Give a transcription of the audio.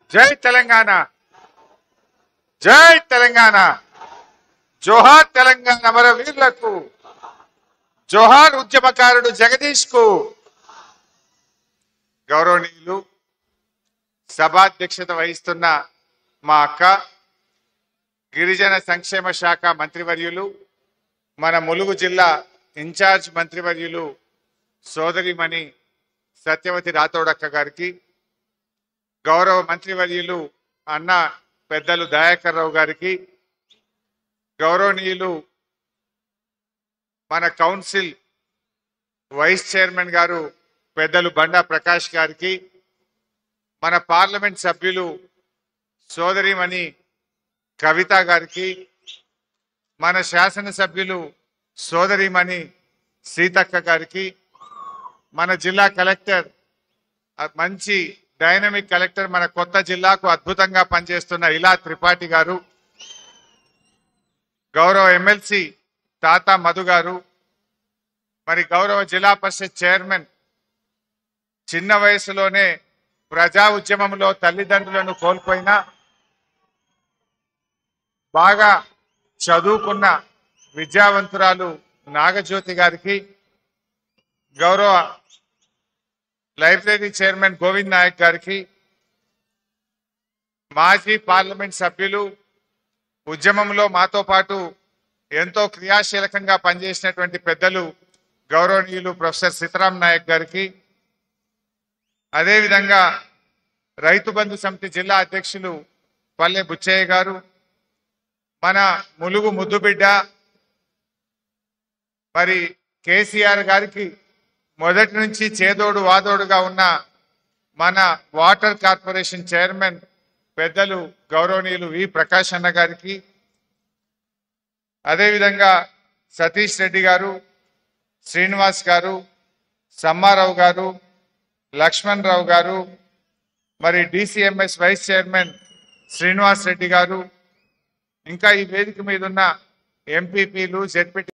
జై తెలంగాణ జై తెలంగాణ జోహార్ తెలంగాణ అమర వీరులకు జోహార్ ఉద్యమకారుడు జగదీష్ కు గౌరవనీయులు సభాధ్యక్షత వహిస్తున్న మా అక్క గిరిజన సంక్షేమ శాఖ మంత్రివర్యులు మన ములుగు జిల్లా ఇన్ఛార్జ్ మంత్రివర్యులు సోదరిమణి సత్యవతి రాథోడక్క గారికి గౌరవ మంత్రివర్యులు అన్న పెద్దలు దయాకర్ రావు గారికి గౌరవనీయులు మన కౌన్సిల్ వైస్ చైర్మన్ గారు పెద్దలు బండా ప్రకాష్ గారికి మన పార్లమెంట్ సభ్యులు సోదరిమణి కవిత గారికి మన శాసనసభ్యులు సోదరిమణి సీతక్క గారికి మన జిల్లా కలెక్టర్ ఆ మంచి డైనమిక్ కలెక్టర్ మన కొత్త జిల్లాకు అద్భుతంగా పనిచేస్తున్న ఇలా త్రిపాఠి గారు గౌరవ ఎమ్మెల్సీ తాతా మధు గారు మరి గౌరవ జిల్లా పరిషత్ చైర్మన్ చిన్న వయసులోనే ప్రజా ఉద్యమంలో తల్లిదండ్రులను కోల్పోయినా బాగా చదువుకున్న విద్యావంతురాలు నాగజ్యోతి గారికి గౌరవ లైబ్రరీ చైర్మన్ గోవింద్ నాయక్ గారికి మాజీ పార్లమెంట్ సభ్యులు ఉద్యమంలో మాతో పాటు ఎంతో క్రియాశీలకంగా పనిచేసినటువంటి పెద్దలు గౌరవనీయులు ప్రొఫెసర్ సీతారాం నాయక్ గారికి అదేవిధంగా రైతు బంధు సమితి జిల్లా అధ్యక్షులు పల్లె బుచ్చయ్య గారు మన ములుగు ముద్దుబిడ్డ మరి కేసీఆర్ గారికి మొదటి నుంచి చేదోడు వాదోడుగా ఉన్న మన వాటర్ కార్పొరేషన్ చైర్మన్ పెద్దలు గౌరవనీయులు వి ప్రకాష్ అన్న గారికి అదేవిధంగా సతీష్ రెడ్డి గారు శ్రీనివాస్ గారు సమ్మారావు గారు లక్ష్మణ్ రావు గారు మరి DCMS vice chairman Srinivas Reddy garu ఇంకా ఈ వేదిక మీద ఉన్న ఎంపీపీలు జెడ్పీ